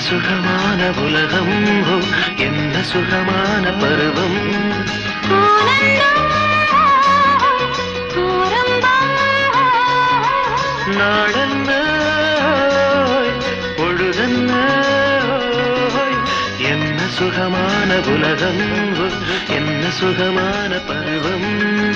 சுகமான உலகம் ஓ, என்ன சுகமான பருவம் நாடென்ன பொழுதென்ன என்ன சுகமான உலகம் ஓ, என்ன சுகமான பருவம்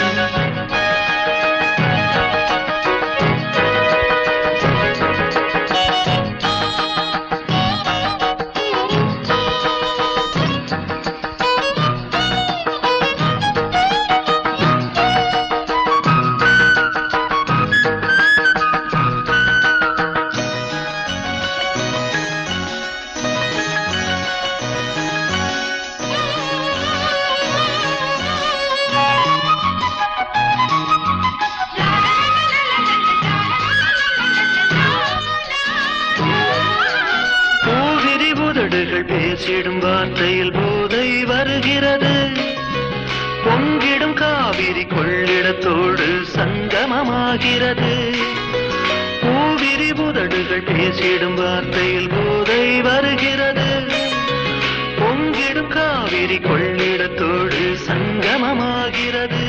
பூவிரி உதடுகள் பேசிடும் வார்த்தையில் போதை வருகிறது பொங்கிடும் காவிரி கொள்ளிடத்தோடு சங்கமமாகிறது பூவிரி உதடுகள் பேசிடும் வார்த்தையில் போதை வருகிறது பொங்கிடும் காவிரி கொள்ளிடத்தோடு சங்கமமாகிறது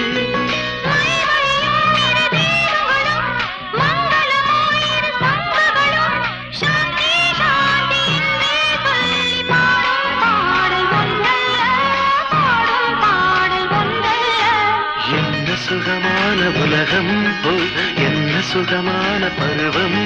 என்ன சுகமான உலகம் போய் என்ன சுகமான பருவம்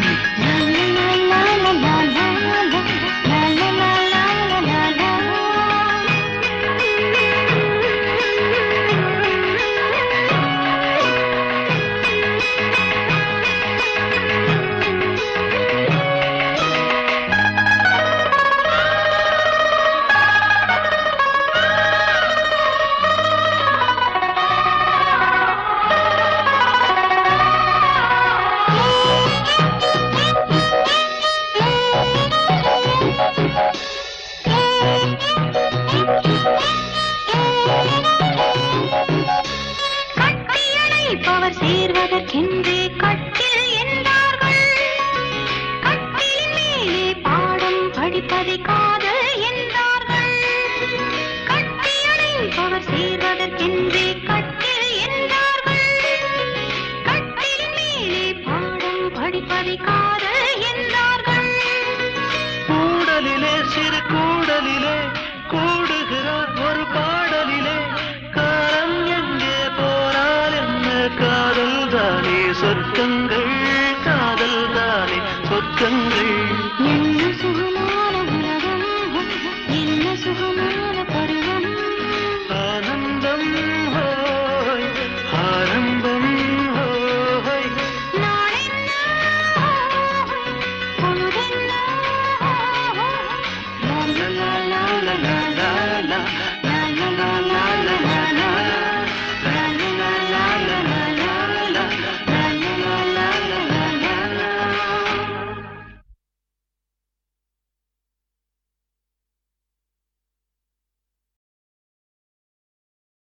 கட்டியணைப்பவர் சேர்வதற்கென்றே கட்டில் என்றார்கள் கட்டிலின் மேலே பாடம் படிப்பதை காதல் என்றார்கள் கட்டியணைப்பவர் சேர்வதற்கென்றே கட்டில் என்றார்கள் கட்டிலின் மேலே பாடம் படிப்பதை காதல் என்றார்கள் கூடலிலே சிறு கூடலிலே கூடுகிறார் ஒரு பாடலிலே காலம் எங்கே போனால் என்ன காதல் தானே சொர்க்கங்கள் காதல் தானே சொர்க்கங்கள்